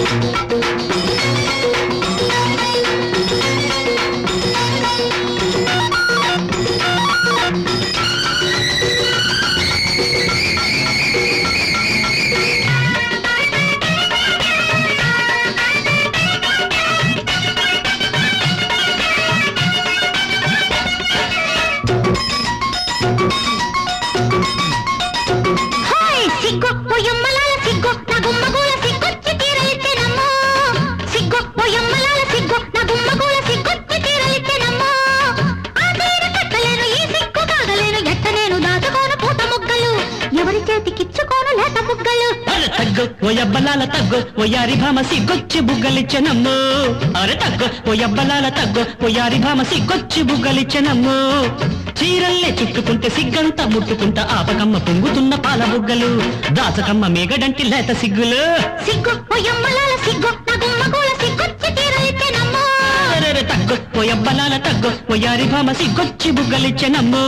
Hi సిగ్గు పొయ్యమ్మలాల సిగ్గు నా గుమ్మగూల సిగ్గొచ్చి తీరలిచ్చెనమ్మో సిగ్గు పొయ్యమ్మలాల సిగ్గు నా గుమ్మగూల సిగ్గొచ్చి తీరలిచ్చెనమ్మో ఆ తీర కట్టలేను ఈ సిగ్గు కాగలేను ఎట్ట నేను దాచుకోను పూత ముగ్గలు ఎవరి చేతికిచ్చుకోను లేత ముగ్గలు అరే తగ్గు ఓ అబ్బలాల తగ్గు ఓ యారి భామ సిగ్గొచ్చి బుగ్గలిచ్చనమ్ము అరే తగ్గు ఓ అబ్బలాల తగ్గు ఓ యారి భామ సిగ్గొచ్చి బుగ్గలిచ్చనమ్ము చీరల్లే చుట్టుకుంటే సిగ్గంతా ముట్టుకుంటా ఆపకమ్మ పొంగుతున్న పాల బుగ్గలు దాచకమ్మ మేగడంటి లేత సిగ్గులు సిగ్గు పొయ్యమ్మలాల సిగ్గు నా గుమ్మగూల సిగ్గొచ్చి తీరలిచ్చెనమ్మో అరెరెరె తగ్గు ఓ అబ్బలాల తగ్గు ఓ యారి భామ సిగ్గొచ్చి బుగ్గలిచ్చనమ్ము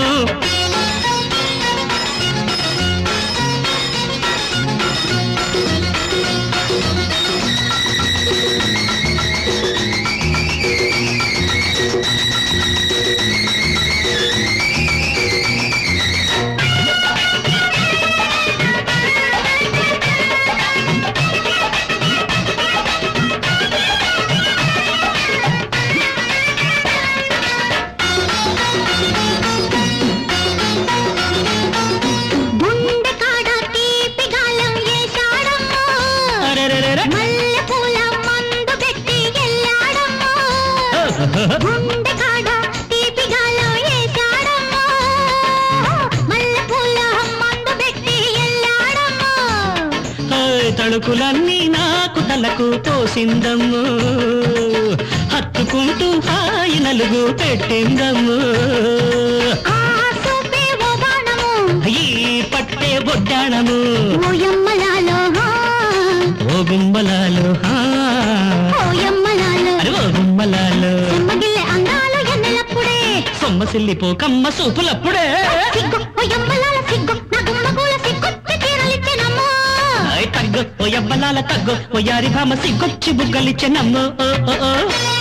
గుండె కాడ తీపి గాలం ఏశాడమ్మో అరెరెరెరె. మల్లె పూల మందు పెట్టి ఎల్లాడమ్మో గుండె కాడ తీపి గాలం ఏశాడమ్మో మల్లె పూల మందు పెట్టి ఎల్లాడమ్మో ఓయ్ తళుకులన్నీ నాకు తలకు పోసిందమ్ము హత్తుకుంటూ హాయి నలుగు పెట్టిందమ్ము ఆ సూపే ఓ బాణము ఈ పట్టే బొడ్డాణము ఓయమ్మలాలో ఓ గుమ్మలాలు హా. ఓయమ్మలాలో అరే ఓ గుమ్మలాలు చెమ్మగిల్లె అందాలు ఎన్నెలప్పుడే సొమ్మసిల్లి పోకమ్మ సూపులప్పుడే సిగ్గు ఓయమ్మలాల సిగ్గు నా గుమ్మగూల సిగ్గొచ్చి తీరలిచ్చెనమ్మో ఆయ్ తగ్గు ఓ ఎవ్వలాల తగ్గు ఓ యారి భామ సిగ్గొచ్చి బుగ్గలిచ్చెనమ్ము ఓ ఓ ఓ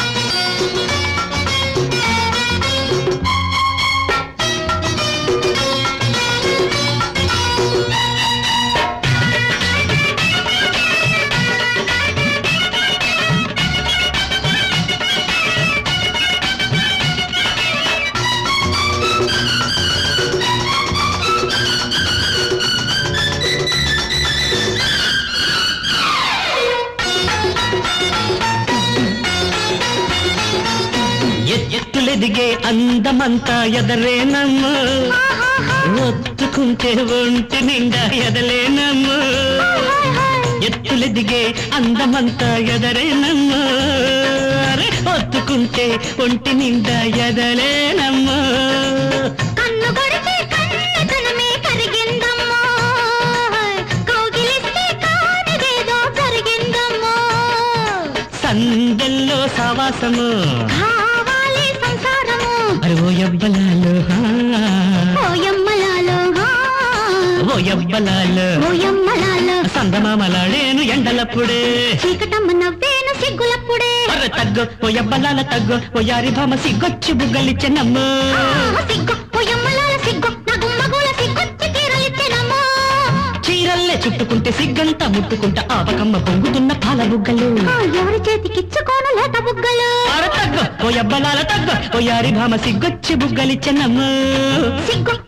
ఎత్తులెదిగే అందమంతా ఎదరేనమ్ము ఒత్తుకుంటే ఒంటి నిండా ఎదలేనమ్ము ఎత్తులెదిగే అందమంతా ఎదరేనమ్ము అరే ఒత్తుకుంటే ఒంటి నిండా ఎదలేనమ్ము కన్ను కొడితే కన్నెతనమే కరిగిందమ్మో కౌగిలిస్తే కానిదేదో జరిగిందమ్మో సందెల్లో సావాసము కావాలి సంసారము అరే ఓ ఎవ్వలాలు హా. ఓయమ్మలాలో ఓ ఎవ్వలాలు ఓయమ్మలాలో సందమామలాడేను ఎండలప్పుడే చీకటమ్మ నవ్వేను సిగ్గులప్పుడే అరే తగ్గు ఓ ఎవ్వలాల తగ్గు ఓ యారి భామ సిగ్గొచ్చి బుగ్గలిచ్చెనమ్ము ఆ, సిగ్గు ఓయమ్మలాల సిగ్గు నా గుమ్మగూల సిగ్గొచ్చి తీరలిచ్చెనమ్మో చీరల్లే చుట్టుకుంటే సిగ్గంతా ముట్టుకుంటా ఆపకమ్మ పొంగుతున్న పాల బుగ్గలు ఆ, ఎవరి చేతికిచ్చుకోను లేత బుగ్గలు అరే తగ్గు ఓ ఎవ్వలాల తగ్గు ఓ యారి భామ సిగ్గొచ్చి బుగ్గలిచ్చెనమ్ము సిగ్గు